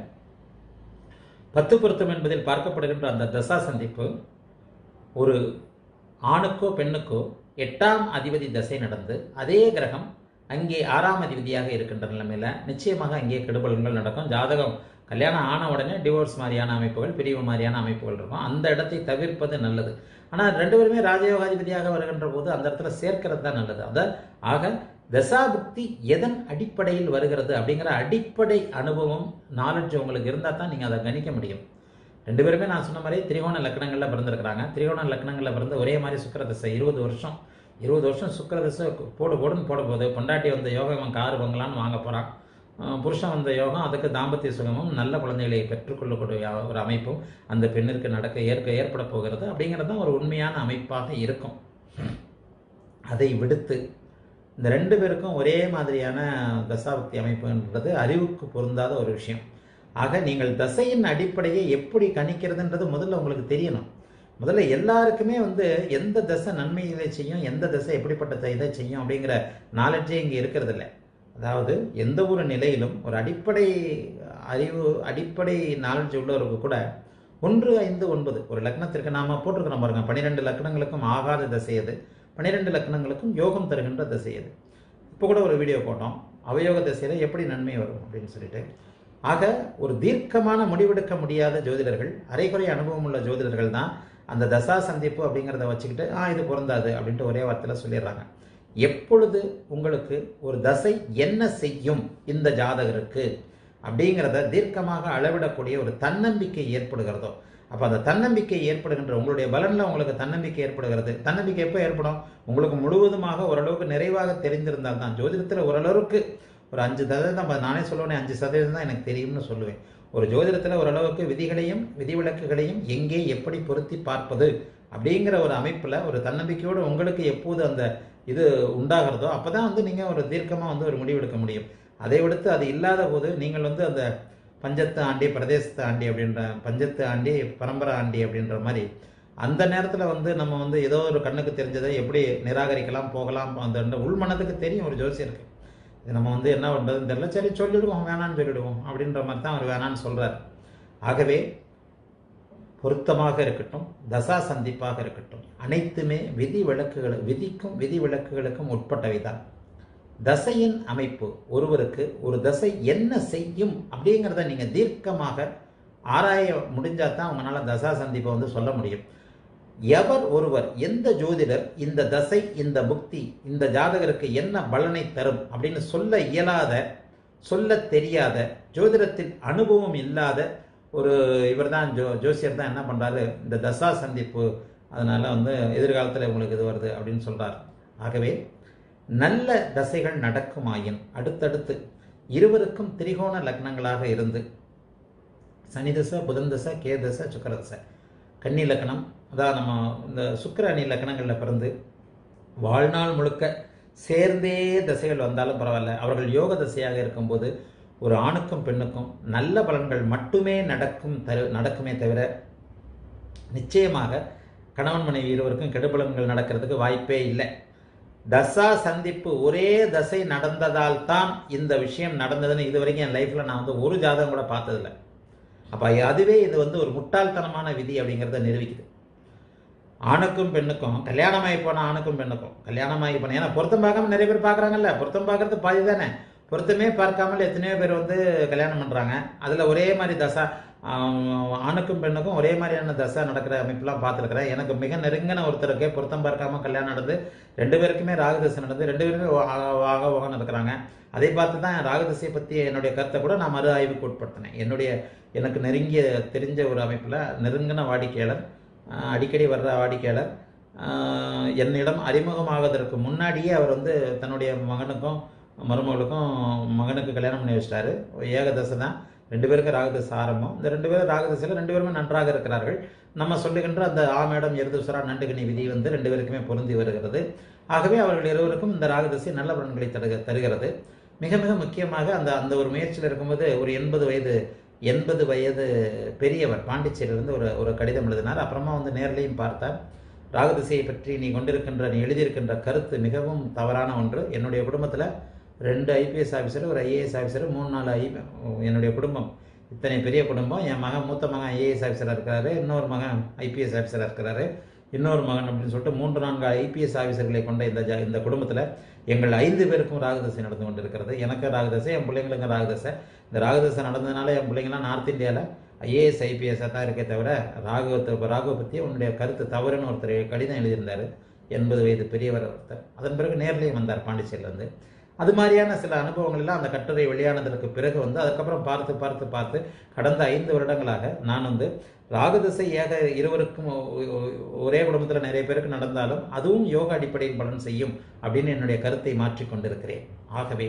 பத்து பொருத்தம் என்பதில் பார்க்கப்படுகின்ற அந்த தசா சந்திப்பு ஒரு ஆணுக்கோ பெண்ணுக்கோ எட்டாம் அதிபதி தசை நடந்து அதே கிரகம் அங்கே ஆறாம் அதிபதியாக இருக்கின்ற நிலைமையில நிச்சயமாக அங்கே கெடுபலன்கள் நடக்கும் ஜாதகம் கல்யாணம் ஆன உடனே டிவோர்ஸ் மாதிரியான அமைப்புகள் பிரிவு மாதிரியான அமைப்புகள் இருக்கும் அந்த இடத்தை தவிர்ப்பது நல்லது ஆனால் ரெண்டு பேருமே ராஜயோகாதிபதியாக வருகின்ற போது அந்த இடத்துல சேர்க்கிறது தான் நல்லது அத ஆக தசாபுக்தி எதன் அடிப்படையில் வருகிறது அப்படிங்கிற அடிப்படை அனுபவம் நாலேஜ் உங்களுக்கு இருந்தால் தான் நீங்கள் அதை கணிக்க முடியும் ரெண்டு பேருமே நான் சொன்ன மாதிரி திரிகோண லக்னங்களில் பிறந்திருக்கிறாங்க திரிகோண லக்னங்களில் பிறந்து ஒரே மாதிரி சுக்கர தசை இருபது வருஷம் இருபது வருஷம் சுக்கர தசை போடு போடுன்னு போட போகுது பொண்டாட்டி வந்த யோகம் இவன் கார் பங்களான்னு வாங்க போகிறான் புருஷன் வந்த யோகம் அதுக்கு தாம்பத்திய சுகமும் நல்ல குழந்தைகளை பெற்றுக்கொள்ளக்கூடிய ஒரு அமைப்பும் அந்த பெண்ணிற்கு நடக்க ஏற்க ஏற்பட போகிறது அப்படிங்கிறது தான் ஒரு உண்மையான அமைப்பாக இருக்கும் அதை விடுத்து இந்த ரெண்டு பேருக்கும் ஒரே மாதிரியான தசாபக்தி அமைப்புன்றது அறிவுக்கு பொருந்தாத ஒரு விஷயம் ஆக நீங்கள் தசையின் அடிப்படையை எப்படி கணிக்கிறதுன்றது முதல்ல உங்களுக்கு தெரியணும் முதல்ல எல்லாருக்குமே வந்து எந்த தசை நன்மைகளை செய்யும் எந்த தசை எப்படிப்பட்ட இதை செய்யும் அப்படிங்கிற நாலேஜே இங்கே இருக்கிறது இல்லை அதாவது எந்த ஒரு நிலையிலும் ஒரு அடிப்படை அறிவு அடிப்படை நாலேஜ் உள்ளவருக்கு கூட ஒன்று ஐந்து ஒன்பது ஒரு லக்னத்திற்கு நாம போட்டிருக்கிறோம் பாருங்க பன்னிரெண்டு லக்னங்களுக்கும் ஆகாத தசை அது பன்னிரெண்டு லக்னங்களுக்கும் யோகம் தருகின்ற தசை அது இப்போ கூட ஒரு வீடியோ போட்டோம் அவயோக தசையில் எப்படி நன்மை வரும் அப்படின்னு சொல்லிட்டு ஆக ஒரு தீர்க்கமான முடிவெடுக்க முடியாத ஜோதிடர்கள் அரைகுறை அனுபவம் உள்ள ஜோதிடர்கள் தான் அந்த தசா சந்திப்பு அப்படிங்கிறத வச்சுக்கிட்டு ஆ இது பொருந்தாது அப்படின்ட்டு ஒரே வார்த்தையில் சொல்லிடுறாங்க எப்பொழுது உங்களுக்கு ஒரு தசை என்ன செய்யும் இந்த ஜாதகருக்கு அப்படிங்கிறத தீர்க்கமாக அளவிடக்கூடிய ஒரு தன்னம்பிக்கை ஏற்படுகிறதோ அப்போ அந்த தன்னம்பிக்கை ஏற்படுகின்ற உங்களுடைய பலனில் உங்களுக்கு தன்னம்பிக்கை ஏற்படுகிறது தன்னம்பிக்கை எப்போ ஏற்படும் உங்களுக்கு முழுவதுமாக ஓரளவுக்கு நிறைவாக தெரிந்திருந்தால் தான் ஜோதிடத்தில் ஓரளவுக்கு ஒரு அஞ்சு சதவீதம் நானே சொல்லுவேன் அஞ்சு சதவீதம் தான் எனக்கு தெரியும்னு சொல்லுவேன் ஒரு ஜோதிடத்தில் ஓரளவுக்கு விதிகளையும் விதிவிலக்குகளையும் எங்கே எப்படி பொருத்தி பார்ப்பது அப்படிங்கிற ஒரு அமைப்பில் ஒரு தன்னம்பிக்கையோடு உங்களுக்கு எப்போது அந்த இது உண்டாகிறதோ அப்போ தான் வந்து நீங்கள் ஒரு தீர்க்கமாக வந்து ஒரு முடிவெடுக்க முடியும் அதை விடுத்து அது இல்லாத போது நீங்கள் வந்து அந்த பஞ்சத்து ஆண்டி பிரதேசத்து ஆண்டி அப்படின்ற பஞ்சத்து ஆண்டி பரம்பரை ஆண்டி அப்படின்ற மாதிரி அந்த நேரத்தில் வந்து நம்ம வந்து ஏதோ ஒரு கண்ணுக்கு தெரிஞ்சதை எப்படி நிராகரிக்கலாம் போகலாம் அந்த உள்மனதுக்கு தெரியும் ஒரு ஜோசியருக்கு இது நம்ம வந்து என்ன பண்ணுறதுன்னு தெரியல சரி சொல்லிடுவோம் வேணான்னு சொல்லிடுவோம் அப்படின்ற மாதிரி தான் அவர் வேணான்னு சொல்கிறார் ஆகவே பொருத்தமாக இருக்கட்டும் தசா சந்திப்பாக இருக்கட்டும் அனைத்துமே விதி விளக்குகள் விதிக்கும் விதி விளக்குகளுக்கும் உட்பட்டவை தான் தசையின் அமைப்பு ஒருவருக்கு ஒரு தசை என்ன செய்யும் அப்படிங்கிறத நீங்கள் தீர்க்கமாக ஆராய முடிஞ்சால் தான் உங்களால் தசா சந்திப்பை வந்து சொல்ல முடியும் எவர் ஒருவர் எந்த ஜோதிடர் இந்த தசை இந்த புக்தி இந்த ஜாதகருக்கு என்ன பலனை தரும் அப்படின்னு சொல்ல இயலாத சொல்ல தெரியாத ஜோதிடத்தில் அனுபவம் இல்லாத ஒரு இவர் தான் ஜோ ஜோசியர் தான் என்ன பண்ணுறாரு இந்த தசா சந்திப்பு அதனால வந்து எதிர்காலத்தில் உங்களுக்கு இது வருது அப்படின்னு சொல்கிறார் ஆகவே நல்ல தசைகள் நடக்குமாயின் அடுத்தடுத்து இருவருக்கும் திரிகோண லக்னங்களாக இருந்து சனி தசை புதன் தசை கே தசை சுக்கர தசை கன்னி லக்னம் அதான் நம்ம இந்த சுக்கர அணி லக்னங்களில் பிறந்து வாழ்நாள் முழுக்க சேர்ந்தே தசைகள் வந்தாலும் பரவாயில்ல அவர்கள் யோக தசையாக இருக்கும்போது ஒரு ஆணுக்கும் பெண்ணுக்கும் நல்ல பலன்கள் மட்டுமே நடக்கும் தரு நடக்குமே தவிர நிச்சயமாக கணவன் மனைவி இருவருக்கும் கெடுபலன்கள் நடக்கிறதுக்கு வாய்ப்பே இல்லை தசா சந்திப்பு ஒரே தசை நடந்ததால் தான் இந்த விஷயம் நடந்ததுன்னு இது வரைக்கும் என் லைஃப்பில் நான் வந்து ஒரு ஜாதகம் கூட பார்த்ததில்லை அப்போ அதுவே இது வந்து ஒரு முட்டாள்தனமான விதி அப்படிங்கிறத நிரூபிக்குது ஆணுக்கும் பெண்ணுக்கும் கல்யாணமாகி போன ஆணுக்கும் பெண்ணுக்கும் கல்யாணமாகி போன ஏன்னா பொருத்தம் பார்க்காம நிறைய பேர் பார்க்குறாங்கல்ல பொருத்தம் பார்க்கறது பாதி தானே பொருத்தமே பார்க்காமல் எத்தனையோ பேர் வந்து கல்யாணம் பண்ணுறாங்க அதில் ஒரே மாதிரி தசா ஆஹ், ஆணுக்கும் பெண்ணுக்கும் ஒரே மாதிரியான தசா நடக்கிற அமைப்புலாம் பார்த்துருக்குறேன் எனக்கு மிக நெருங்கின ஒருத்தருக்கு பொருத்தம் பார்க்காம கல்யாணம் நடந்து ரெண்டு பேருக்குமே ராகுதசை நடந்து ரெண்டு பேருமே ஆக ஓகன்னு இருக்கிறாங்க அதை பார்த்து தான் ராகுதசையை பற்றி என்னுடைய கருத்தை கூட நான் மறு ஆய்வுக்கு உட்படுத்தினேன் என்னுடைய எனக்கு நெருங்கிய தெரிஞ்ச ஒரு அமைப்பில் நெருங்கின வாடிக்கையாளர் ஆஹ், அடிக்கடி வர்ற வாடிக்கையாளர் ஆஹ், என்னிடம் அறிமுகமாவதற்கு முன்னாடியே அவர் வந்து தன்னுடைய மகனுக்கும் மருமகளுக்கும் மகனுக்கு கல்யாணம் பண்ணி வச்சிட்டாரு ஏகதசை தான் ரெண்டு பேருக்கும் ராகுதசை ஆரம்பம் இந்த ரெண்டு பேரும் ராகுதசையில் ரெண்டு பேருமே நன்றாக இருக்கிறார்கள் நம்ம சொல்லுகின்ற அந்த ஆமேடம் எருதுசுரா நண்டுகனி விதி வந்து ரெண்டு பேருக்குமே பொருந்தி வருகிறது ஆகவே அவர்கள் இருவருக்கும் இந்த ராகுதசை நல்ல பலன்களை தருக தருகிறது மிக மிக முக்கியமாக அந்த அந்த ஒரு முயற்சியில் இருக்கும்போது ஒரு எண்பது வயது எண்பது வயது பெரியவர் பாண்டிச்சேரியிலிருந்து ஒரு ஒரு கடிதம் எழுதினார் அப்புறமா வந்து நேர்லையும் பார்த்தார் ராகுதிசையை பற்றி நீ கொண்டிருக்கின்ற நீ எழுதியிருக்கின்ற கருத்து மிகவும் தவறான ஒன்று என்னுடைய குடும்பத்தில் ரெண்டு ஐபிஎஸ் ஆஃபீஸர் ஒரு ஐஏஎஸ் ஆஃபீஸர் மூணு நாலு ஐ என்னுடைய குடும்பம் இத்தனை பெரிய குடும்பம் என் மகன் மூத்த மகன் ஐஏஎஸ் ஆஃபீஸராக இருக்கிறாரு இன்னொரு மகன் ஐபிஎஸ் ஆஃபீஸராக இருக்கிறாரு இன்னொரு மகன் அப்படின்னு சொல்லிட்டு மூன்று நான்கு ஐபிஎஸ் ஆஃபீஸர்களை கொண்ட இந்த ஜ இந்த குடும்பத்தில் எங்கள் ஐந்து பேருக்கும் ராகுதசை நடந்து கொண்டிருக்கிறது எனக்கு ராகுதசை என் பிள்ளைங்களுக்கும் ராகுதசை இந்த ராகுதசை நடந்ததுனால என் பிள்ளைங்களாம் நார்த் இந்தியாவில் ஐஏஎஸ் ஐபிஎஸ்ஸாக தான் இருக்கே தவிர ராகுவத்தை ராகுவை பற்றி உன்னுடைய கருத்து தவறுன்னு ஒருத்தர் கடிதம் எழுதியிருந்தார் எண்பது வயது பெரியவர் ஒருத்தர் அதன் பிறகு நேர்லேயும் வந்தார் பாண்டிச்சேரியிலேருந்து அது மாதிரியான சில அனுபவங்கள் எல்லாம் அந்த கட்டுரை வெளியானதற்கு பிறகு வந்து அதுக்கப்புறம் பார்த்து பார்த்து பார்த்து கடந்த ஐந்து வருடங்களாக நான் வந்து ராகுதிசை ஏக இருவருக்கும் ஒ- ஒ- ஒரே குடும்பத்தில் நிறைய பேருக்கு நடந்தாலும் அதுவும் யோகா அடிப்படையில் பலன் செய்யும் அப்படின்னு என்னுடைய கருத்தை மாற்றிக் கொண்டிருக்கிறேன் ஆகவே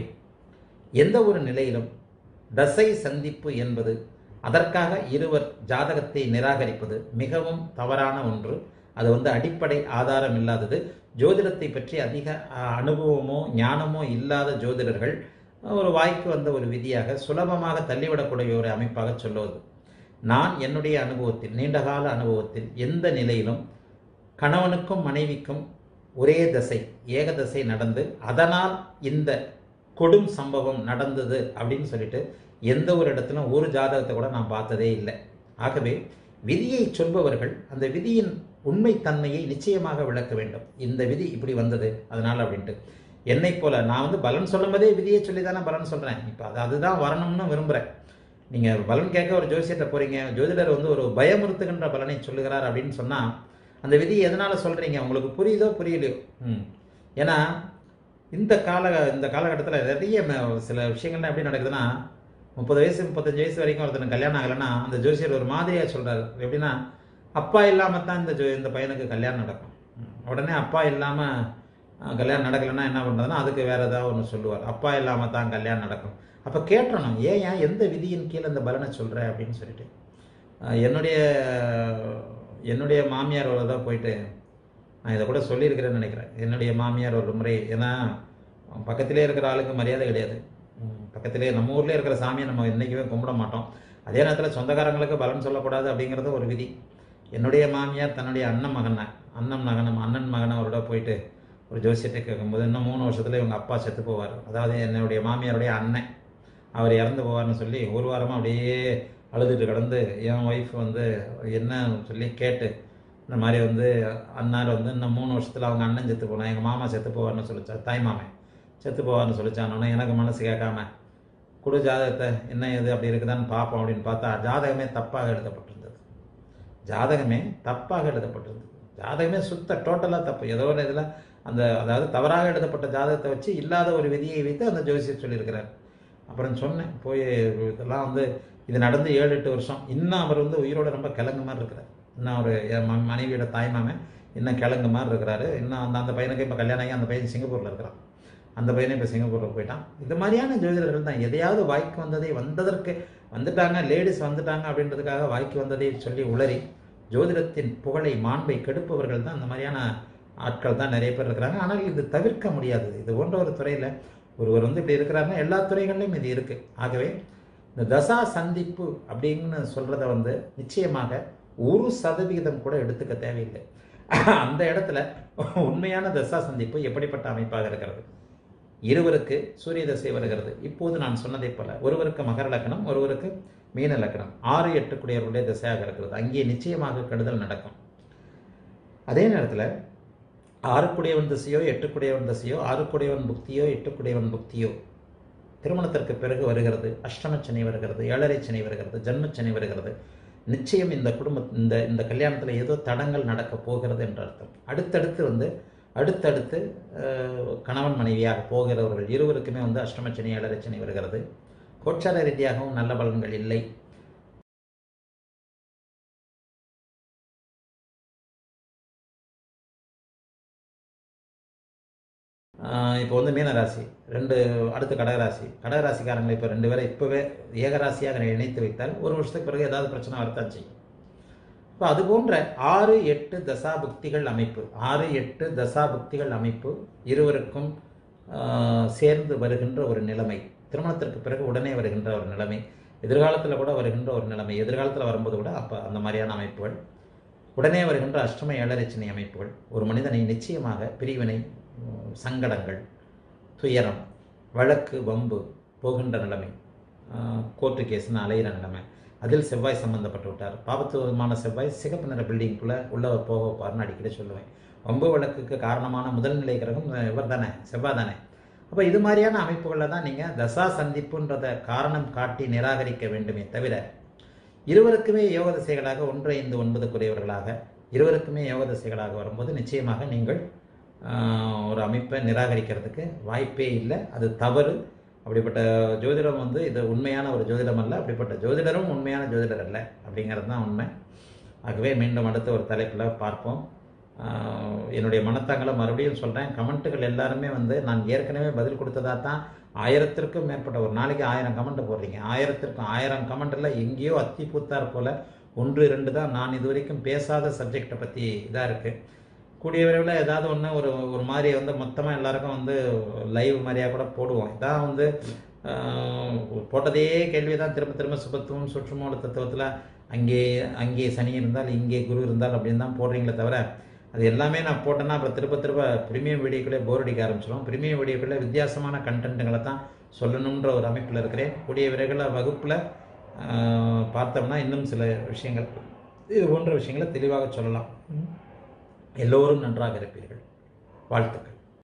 எந்த ஒரு நிலையிலும் தசை சந்திப்பு என்பது அதற்காக இருவர் ஜாதகத்தை நிராகரிப்பது மிகவும் தவறான ஒன்று அது வந்து அடிப்படை ஆதாரம் இல்லாதது ஜோதிடத்தை பற்றி அதிக அஹ், அனுபவமோ ஞானமோ இல்லாத ஜோதிடர்கள் ஒரு வாய்க்கு வந்த ஒரு விதியாக சுலபமாக தள்ளிவிடக்கூடிய ஒரு அமைப்பாக சொல்லுவது நான் என்னுடைய அனுபவத்தில் நீண்டகால அனுபவத்தில் எந்த நிலையிலும் கணவனுக்கும் மனைவிக்கும் ஒரே தசை ஏகதசை நடந்து அதனால் இந்த கொடும் சம்பவம் நடந்தது அப்படின்னு சொல்லிட்டு எந்த ஒரு இடத்திலும் ஒரு ஜாதகத்தை கூட நான் பார்த்ததே இல்லை ஆகவே விதியை சொல்பவர்கள் அந்த விதியின் உண்மைத்தன்மையை நிச்சயமாக விளக்க வேண்டும் இந்த விதி இப்படி வந்தது அதனால அப்படின்ட்டு என்னை போல நான் வந்து பலன் சொல்லும்போதே விதியை சொல்லி தானே பலன் சொல்றேன் இப்போ அது அதுதான் வரணும்னு விரும்புகிறேன் நீங்க பலன் கேட்க ஒரு ஜோசியத்தை போறீங்க ஜோதிடர் வந்து ஒரு பயமுறுத்துகின்ற பலனை சொல்லுகிறார் அப்படின்னு சொன்னா அந்த விதியை எதனால சொல்றீங்க உங்களுக்கு புரியுதோ புரியலையோ ம் ஏன்னா இந்த கால இந்த காலகட்டத்தில் நிறைய ம- சில விஷயங்கள்லாம் எப்படி நடக்குதுன்னா முப்பது வயசு முப்பத்தஞ்சு வயசு வரைக்கும் ஒருத்தனுக்கு கல்யாணம் ஆகலைன்னா அந்த ஜோசியர் ஒரு மாதிரியா சொல்றாரு எப்படின்னா அப்பா இல்லாம தான் இந்த ஜோ- இந்த பையனுக்கு கல்யாணம் நடக்கும் ம். உடனே அப்பா இல்லாம அஹ், கல்யாணம் நடக்கலைன்னா என்ன பண்றதுன்னா அதுக்கு வேற ஏதாவது ஒன்று சொல்லுவார் அப்பா இல்லாம தான் கல்யாணம் நடக்கும் அப்ப கேட்டணும் ஏன் ஏன் எந்த விதியின் கீழே இந்த பலனை சொல்ற அப்படின்னு சொல்லிட்டு அஹ், என்னுடைய என்னுடைய மாமியார் ஒரு தான் போயிட்டு நான் இதை கூட சொல்லியிருக்கிறேன்னு நினைக்கிறேன் என்னுடைய மாமியார் ஒரு முறை ஏன்னா பக்கத்திலே இருக்கிற ஆளுக்கு மரியாதை கிடையாது ம், பக்கத்திலே நம்ம ஊர்லேயே இருக்கிற சாமியை நம்ம என்றைக்குமே கும்பிட மாட்டோம் அதே நேரத்தில் சொந்தக்காரங்களுக்கு பலன் சொல்லக்கூடாது அப்படிங்கிறது ஒரு விதி என்னுடைய மாமியார் தன்னுடைய அண்ணன் மகனை அண்ணன் மகனும் அண்ணன் மகனை அவரோட போயிட்டு ஒரு ஜோசியத்தை கேட்கும்போது இன்னும் மூணு வருஷத்துல இவங்க அப்பா செத்து போவார் அதாவது என்னுடைய மாமியாருடைய அண்ணன் அவர் இறந்து போவார்னு சொல்லி ஒரு வாரமாக அப்படியே அழுதுட்டு கிடந்து என் ஒய்ஃப் வந்து என்ன சொல்லி கேட்டு இந்த மாதிரி வந்து அண்ணார் வந்து இன்னும் மூணு வருஷத்தில் அவங்க அண்ணன் செத்து போனா எங்கள் மாமா செத்து போவார்னு சொல்லிச்சா தாய் மாமன் செத்து போவார்னு சொல்லிச்சானோன்னு எனக்கு மனசு கேட்காம குடு ஜாதகத்தை என்ன ஏது அப்படி இருக்குதான்னு பார்ப்போம் அப்படின்னு பார்த்தா ஜாதகமே தப்பாக எழுதப்பட்டிருந்தது ஜாதகமே தப்பாக எழுதப்பட்டிருந்தது ஜாதகமே சுத்த டோட்டலாக தப்பு ஏதோ ஒரு இதில் அந்த அதாவது தவறாக எழுதப்பட்ட ஜாதகத்தை வச்சு இல்லாத ஒரு விதியை வைத்து அந்த ஜோசியர் சொல்லியிருக்கிறார் அப்புறம் சொன்னேன் போய் இதெல்லாம் வந்து இது நடந்து ஏழு எட்டு வருஷம் இன்னும் அவர் வந்து உயிரோட ரொம்ப கிழங்கு மாதிரி இருக்கிறார் இன்னும் அவர் என் ம- மனைவியோட தாய்மாமன் இன்னும் கிழங்கு மாதிரி இருக்கிறாரு இன்னும் அந்த அந்த பையனுக்கு இப்போ கல்யாணம் ஆகி அந்த பையன் சிங்கப்பூரில் இருக்கிறான் அந்த பையனை இப்போ சிங்கப்பூரில் போயிட்டான் இது மாதிரியான ஜோதிடர்கள் தான் எதையாவது வாய்க்கு வந்ததை வந்ததற்கு வந்துட்டாங்க லேடிஸ் வந்துட்டாங்க அப்படின்றதுக்காக வாய்க்கு வந்ததை சொல்லி உளறி ஜோதிடத்தின் புகழை மாண்பை கெடுப்பவர்கள் தான் இந்த மாதிரியான ஆட்கள் தான் நிறைய பேர் இருக்கிறாங்க ஆனால் இது தவிர்க்க முடியாதது இது போன்ற ஒரு துறையில் ஒருவர் வந்து இப்படி இருக்கிறாருன்னா எல்லா துறைகளிலும் இது இருக்கு ஆகவே இந்த தசா சந்திப்பு அப்படின்னு சொல்றத வந்து நிச்சயமாக ஒரு சதவிகிதம் கூட எடுத்துக்க தேவையில்லை அந்த இடத்துல உண்மையான தசா சந்திப்பு எப்படிப்பட்ட அமைப்பாக இருக்கிறது இருவருக்கு சூரிய தசை வருகிறது இப்போது நான் சொன்னதைப் போல ஒருவருக்கு மகர லக்னம் ஒருவருக்கு மீன லக்னம் ஆறு எட்டு குடியவர்களுடைய திசையாக இருக்கிறது அங்கே நிச்சயமாக கெடுதல் நடக்கும் அதே நேரத்தில் ஆறுக்குடையவன் திசையோ எட்டுக்குடையவன் திசையோ ஆறுக்குடையவன் புக்தியோ எட்டுக்குடையவன் புக்தியோ திருமணத்திற்கு பிறகு வருகிறது அஷ்டமச்சனி வருகிறது ஏழரை சனி வருகிறது ஜன்மச்சனி வருகிறது நிச்சயம் இந்த குடும்ப இந்த இந்த கல்யாணத்தில் ஏதோ தடங்கள் நடக்க போகிறது என்ற அர்த்தம் அடுத்தடுத்து வந்து அடுத்தடுத்து அஹ், கணவன் மனைவியாக போகிறவர்கள் இருவருக்குமே வந்து அஷ்டமச்சனி ஏழரை சனி வருகிறது கோச்சார ரீதியாகவும் நல்ல பலன்கள் இல்லை ஆஹ் இப்போ வந்து மீனராசி ரெண்டு அடுத்து கடகராசி கடகராசிக்காரங்களை இப்போ ரெண்டு பேரை இப்போவே ஏகராசியாக இணைத்து வைத்தால் ஒரு வருஷத்துக்கு பிறகு ஏதாவது பிரச்சனை வரத்தான் செய்யும் இப்போ அது போன்ற ஆறு எட்டு தசா புக்திகள் அமைப்பு ஆறு எட்டு தசா புக்திகள் அமைப்பு இருவருக்கும் ஆஹ், சேர்ந்து வருகின்ற ஒரு நிலைமை திருமணத்திற்கு பிறகு உடனே வருகின்ற ஒரு நிலைமை எதிர்காலத்தில் கூட வருகின்ற ஒரு நிலைமை எதிர்காலத்தில் வரும்போது கூட அப்போ அந்த மாதிரியான அமைப்புகள் உடனே வருகின்ற அஷ்டம ஏழரச்சனை அமைப்புகள் ஒரு மனிதனை நிச்சயமாக பிரிவினை உம், சங்கடங்கள் துயரம் வழக்கு வம்பு போகின்ற நிலைமை ஆஹ், கோர்ட்டு கேஸ்னு அலையிற நிலைமை அதில் செவ்வாய் சம்பந்தப்பட்டு விட்டார் பாபத்துவமான செவ்வாய் சிகப்பு நிற பில்டிங்குள்ளே உள்ளே போக வைப்பார்னு அடிக்கடி சொல்லுவேன் வம்பு வழக்குக்கு காரணமான முதல் நிலை கிரகம் இவர் தானே செவ்வாய் தானே அப்போ இது மாதிரியான அமைப்புகளில் தான் நீங்கள் தசா சந்திப்புன்றத காரணம் காட்டி நிராகரிக்க வேண்டுமே தவிர இருவருக்குமே யோக திசைகளாக ஒன்று ஐந்து ஒன்பதுக்குரியவர்களாக இருவருக்குமே யோக திசைகளாக வரும்போது நிச்சயமாக நீங்கள் ஆஹ், ஒரு அமைப்பை நிராகரிக்கிறதுக்கு வாய்ப்பே இல்லை அது தவறு அப்படிப்பட்ட ஜோதிடம் வந்து இது உண்மையான ஒரு ஜோதிடம் அல்ல அப்படிப்பட்ட ஜோதிடரும் உண்மையான ஜோதிடர் அல்ல அப்படிங்கிறது தான் உண்மை ஆகவே மீண்டும் அடுத்த ஒரு தலைப்பில் பார்ப்போம் ஆஹ், என்னுடைய மனத்தாங்களை மறுபடியும் சொல்கிறேன் கமெண்ட்டுகள் எல்லாருமே வந்து நான் ஏற்கனவே பதில் கொடுத்ததா தான் ஆயிரத்திற்கும் மேற்பட்ட ஒரு நாளைக்கு ஆயிரம் கமெண்ட் போடுறீங்க ஆயிரத்திற்கும் ஆயிரம் கமெண்ட்டில் எங்கேயோ அத்தி பூத்தார் போல ஒன்று இரண்டு தான் நான் இது வரைக்கும் பேசாத சப்ஜெக்டை பற்றி இதாக இருக்குது கூடிய விரைவில் ஏதாவது ஒன்று ஒரு ஒரு மாதிரி வந்து மொத்தமாக எல்லாருக்கும் வந்து லைவ் மாதிரியாக கூட போடுவோம் இதான் வந்து ஆஹ், போட்டதே கேள்வி தான் திரும்ப திரும்ப சுபத்துவம் சுற்றுமூல தத்துவத்தில் அங்கே அங்கே சனி இருந்தால் இங்கே குரு இருந்தால் அப்படின்னு தான் போடுறீங்களே தவிர அது எல்லாமே நான் போட்டேன்னா அப்புறம் திரும்ப திரும்ப ப்ரீமியம் வீடியோக்களே போர் அடிக்க ஆரம்பிச்சிடும் ப்ரீமியம் வீடியோக்களே வித்தியாசமான கண்டென்ட்டுகளை தான் சொல்லணுன்ற ஒரு அமைப்பில் இருக்கிறேன் கூடிய விரைவில் வகுப்பில் ஆஹ், பார்த்தோம்னா இன்னும் சில விஷயங்கள் இது போன்ற விஷயங்களை தெளிவாக சொல்லலாம் எல்லோரும் நன்றாக இருப்பீர்கள் வாழ்த்துக்கள்